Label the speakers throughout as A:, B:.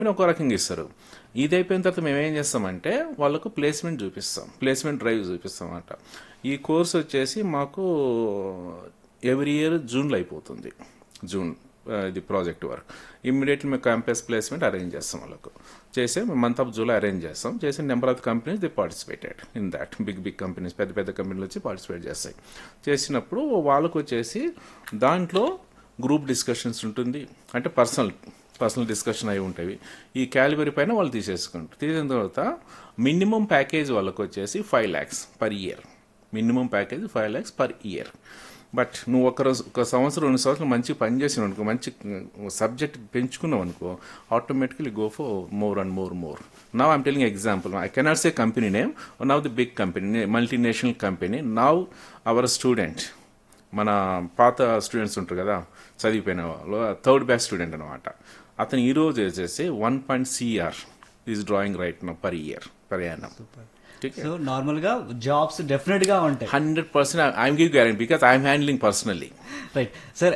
A: ఒక రకంగా ఇస్తారు ఇది అయిపోయిన తర్వాత మేము ఏం చేస్తామంటే వాళ్ళకు ప్లేస్మెంట్ చూపిస్తాం ప్లేస్మెంట్ డ్రైవ్ చూపిస్తాం అన్నమాట ఈ కోర్స్ వచ్చేసి మాకు ఎవ్రీ ఇయర్ జూన్లో అయిపోతుంది జూన్ ఆ, ఇది ప్రాజెక్ట్ వర్క్ ఇమ్మీడియట్లీ మేము క్యాంపస్ ప్లేస్మెంట్ అరేంజ్ చేస్తాం వాళ్ళకు చేసి మంత్ ఆఫ్ జూలై అరేంజ్ చేస్తాం చేసి number of companies the participated in that big big companies పెద్ద పెద్ద కంపెనీలు వచ్చి పార్టిసిపేట్ చేస్తాయి చేసినప్పుడు వాళ్ళకు వచ్చేసి దాంట్లో గ్రూప్ డిస్కషన్స్ ఉంటుంది అంటే పర్సనల్ పర్సనల్ డిస్కషన్ అయి ఉంటాయి ఈ క్యాలిబరీ పైన వాళ్ళు తీసేసుకుంటారు తీసిన తర్వాత మినిమం ప్యాకేజ్ వాళ్ళకు వచ్చేసి five lakhs per year minimum package five lakhs per year but నువ్వు ఒక రోజు ఒక సంవత్సరం రెండు సంవత్సరాలు మంచి పని చేసినావు అనుకో మంచి సబ్జెక్ట్ పెంచుకున్నావు అనుకో automatically go for more and more more now I'm telling example I cannot say company name one of the big company multinational company now our student మన పాత స్టూడెంట్స్ ఉంటారు కదా చదివిపోయిన వాళ్ళు థర్డ్ బ్యాచ్ స్టూడెంట్ అనమాట అతను ఈ రోజు వచ్చేసి one point CR is drawing right no per year per annum
B: so normal గా జాబ్స్ డెఫినెట్ గా ఉంటాయి
A: hundred percent I'm give guarantee because I'm handling personally
B: right sir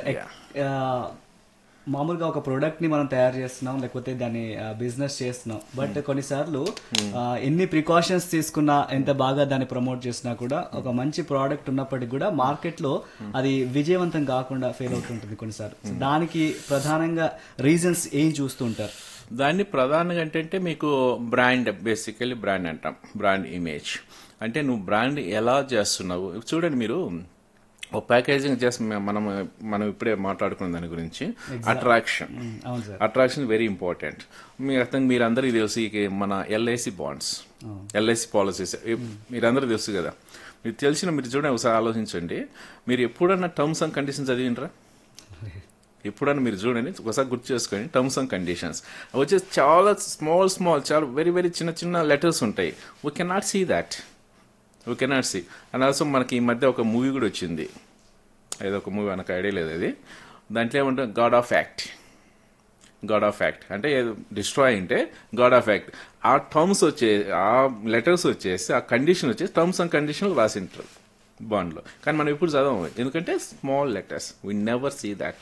B: మామూలుగా ఒక ప్రోడక్ట్ ని మనం తయారు చేస్తున్నాం లేకపోతే దాన్ని బిజినెస్ చేస్తున్నాం బట్ కొన్నిసార్లు ఆ, ఎన్ని ప్రికాషన్స్ తీసుకున్నా ఎంత బాగా దాన్ని ప్రమోట్ చేసినా కూడా ఒక మంచి ప్రోడక్ట్ ఉన్నప్పటికీ కూడా మార్కెట్ లో అది విజయవంతం కాకుండా ఫెయిల్ అవుతుంటుంది కొన్నిసార్లు So, దానికి ప్రధానంగా రీజన్స్ ఏం చూస్తుంటారు
A: దాన్ని ప్రధానంగా ఏంటంటే మీకు బ్రాండ్ బేసికలీ బ్రాండ్ అంటాం బ్రాండ్ ఇమేజ్ అంటే నువ్వు బ్రాండ్ ఎలా చేస్తున్నావు చూడండి మీరు ఓ ప్యాకేజింగ్ చేసి మనం మనం ఇప్పుడే మాట్లాడుకున్న దాని గురించి అట్రాక్షన్
B: అవును సార్
A: అట్రాక్షన్ వెరీ ఇంపార్టెంట్ మీ అర్థం మీరందరికీ తెలుసు ఇక మన ఎల్ఐసి బాండ్స్ ఎల్ఐసి పాలసీస్ మీరందరూ తెలుసు కదా మీకు తెలిసిన మీరు చూడండి ఒకసారి ఆలోచించండి మీరు ఎప్పుడన్నా టర్మ్స్ అండ్ కండిషన్స్ చదివినరా ఎప్పుడన్నా మీరు చూడండి ఒకసారి గుర్తు చేసుకోండి టర్మ్స్ అండ్ కండిషన్స్ వచ్చేసి చాలా స్మాల్ స్మాల్ చాలా వెరీ వెరీ చిన్న చిన్న లెటర్స్ ఉంటాయి we cannot see that we cannot see and also మనకి ఈ మధ్య ఒక మూవీ కూడా వచ్చింది ఏదో ఒక మూవీ మనకు ఐడియా లేదు అది దాంట్లో ఏమంటుంది god of act god of act అంటే డిస్ట్రాయ్ అంటే గాడ్ ఆఫ్ యాక్ట్ ఆ టర్మ్స్ వచ్చే ఆ లెటర్స్ వచ్చేసి ఆ కండిషన్ వచ్చేసి టర్మ్స్ అండ్ కండిషన్లు రాసింటారు బాండ్లో కానీ మనం ఎప్పుడు చదవము ఎందుకంటే small letters we never see that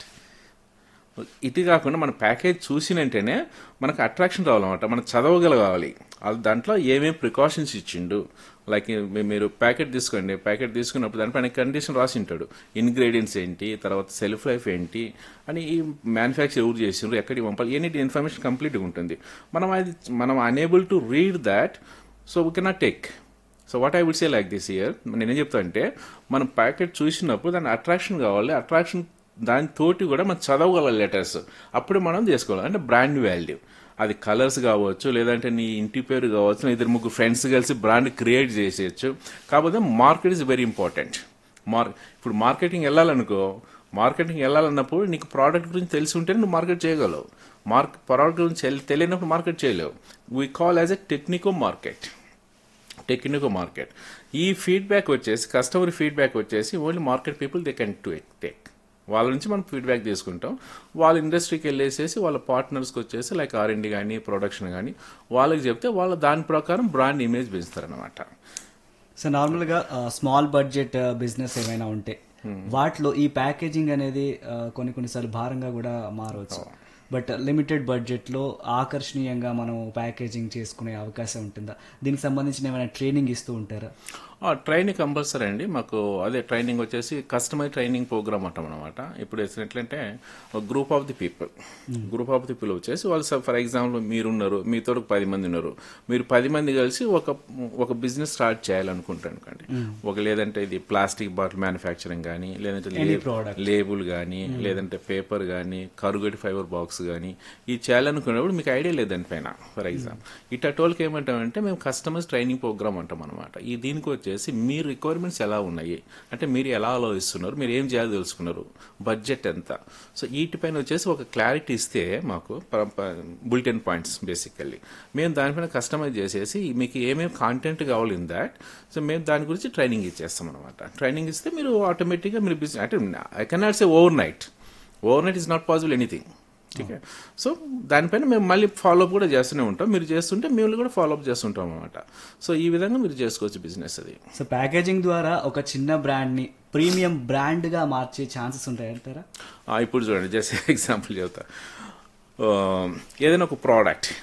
A: ఇది కాకుండా మన ప్యాకేజ్ చూసినంటేనే మనకు అట్రాక్షన్ రావాలన్నమాట మనం చదవగలగాలి అది దాంట్లో ఏమేమి ప్రికాషన్స్ ఇచ్చిండు లైక్ మీ- మీరు ప్యాకెట్ తీసుకోండి ప్యాకెట్ తీసుకున్నప్పుడు దానిపైన కండిషన్ రాసి ఉంటాడు ఇంగ్రీడియంట్స్ ఏంటి తర్వాత సెల్ఫ్ లైఫ్ ఏంటి అని ఈ మ్యానుఫ్యాక్చర్ ఎవరు చేసిండ్రు ఎక్కడికి పంపాలి ఎనీ ఇన్ఫర్మేషన్ కంప్లీట్గా ఉంటుంది మనం అది మనం unable to read that so we cannot take so what I would say like this year నేనేం చెప్తా అంటే మనం ప్యాకెట్ చూసినప్పుడు దాని అట్రాక్షన్ కావాలి అట్రాక్షన్ దాని తోటి కూడా మనం చదవగల లెటర్స్ అప్పుడు మనం చేసుకోవాలి అంటే బ్రాండ్ వాల్యూ అది కలర్స్ కావచ్చు లేదంటే నీ ఇంటి పేరు కావచ్చు ఇద్దరు ముగ్గురు ఫ్రెండ్స్ కలిసి బ్రాండ్ క్రియేట్ చేసేయచ్చు కాకపోతే మార్కెట్ ఇస్ వెరీ ఇంపార్టెంట్ మార్ ఇప్పుడు మార్కెటింగ్ వెళ్ళాలనుకో మార్కెటింగ్ వెళ్ళాలన్నప్పుడు నీకు ప్రోడక్ట్ గురించి తెలిసి ఉంటే నువ్వు మార్కెట్ చేయగలవు మార్క్ ప్రోడక్ట్ గురించి తెలి- తెలియనప్పుడు మార్కెట్ చేయలేవు we call as a technico market technico market ఈ ఫీడ్బ్యాక్ వచ్చేసి కస్టమర్ ఫీడ్బ్యాక్ వచ్చేసి only market people they can to take వాళ్ళ నుంచి మనం ఫీడ్బ్యాక్ తీసుకుంటాం వాళ్ళ ఇండస్ట్రీకి వెళ్ళేసేసి వాళ్ళ పార్ట్నర్స్కి వచ్చేసి లైక్ ఆర్ఎండి కానీ ప్రొడక్షన్ కానీ వాళ్ళకి చెప్తే వాళ్ళ దాని ప్రకారం బ్రాండ్ ఇమేజ్ పెంచుతారనమాట
B: సో నార్మల్ గా స్మాల్ బడ్జెట్ బిజినెస్ ఏమైనా ఉంటే వాటిలో ఈ ప్యాకేజింగ్ అనేది ఆ, కొన్ని కొన్నిసార్లు భారంగా కూడా మారవచ్చు బట్ లిమిటెడ్ బడ్జెట్ లో ఆకర్షణీయంగా మనం ప్యాకేజింగ్ చేసుకునే అవకాశం ఉంటుందా దీనికి సంబంధించిన ఏమైనా ట్రైనింగ్ ఇస్తూ ఉంటారా
A: ట్రైనింగ్ కంపల్సరీ అండి మాకు అదే ట్రైనింగ్ వచ్చేసి కస్టమర్ ట్రైనింగ్ ప్రోగ్రామ్ అంటాం అనమాట ఇప్పుడు ఎట్లంటే group of the people group of the people వచ్చేసి వాళ్ళు ఫర్ ఎగ్జాంపుల్ మీరున్నారు మీతో ఒక పది మంది ఉన్నారు మీరు పది మంది కలిసి ఒక ఒక బిజినెస్ స్టార్ట్ చేయాలనుకుంటారు అనుకోండి ఒక లేదంటే ఇది ప్లాస్టిక్ బాటిల్ మ్యానుఫ్యాక్చరింగ్ కానీ లేదంటే
B: Any product.
A: లేబుల్ కానీ లేదంటే పేపర్ కానీ కరుగడి ఫైబర్ బాక్స్ కానీ ఇది చేయాలనుకున్నప్పుడు మీకు ఐడియా లేదు దానిపైన ఫర్ ఎగ్జాంపుల్ ఇటోళ్ళకి ఏమంటామంటే మేము కస్టమర్స్ ట్రైనింగ్ ప్రోగ్రామ్ అంటాం అనమాట ఈ దీనికి వచ్చేసి మీ రిక్వైర్మెంట్స్ ఎలా ఉన్నాయి అంటే మీరు ఎలా ఆలోచిస్తున్నారు మీరు ఏం చేయాలో తెలుసుకున్నారు బడ్జెట్ ఎంత సో వీటిపైన వచ్చేసి ఒక క్లారిటీ ఇస్తే మాకు బులెటిన్ పాయింట్స్ బేసికల్లీ మేము దానిపైన కస్టమైజ్ చేసేసి మీకు ఏమేమి కాంటెంట్ కావాలి ఇన్ దాట్ సో మేము దాని గురించి ట్రైనింగ్ ఇచ్చేస్తాం అనమాట ట్రైనింగ్ ఇస్తే మీరు ఆటోమేటిక్గా మీరు బిజినెస్ అంటే I cannot say overnight overnight is not possible anything okay so దానిపైన మేము మళ్ళీ ఫాలోఅప్ కూడా చేస్తూనే ఉంటాం మీరు చేస్తుంటే మేము కూడా ఫాలోఅప్ చేస్తుంటాం అనమాట సో ఈ విధంగా మీరు చేసుకోవచ్చు బిజినెస్ అది
B: సో ప్యాకేజింగ్ ద్వారా ఒక చిన్న బ్రాండ్ ని ప్రీమియం బ్రాండ్ గా మార్చే ఛాన్సెస్ ఉంటాయంటారా
A: ఆ, ఇప్పుడు చూడండి జస్ట్ ఎగ్జాంపుల్ చెప్తా ఆ, ఏదైనా ఒక ప్రోడక్ట్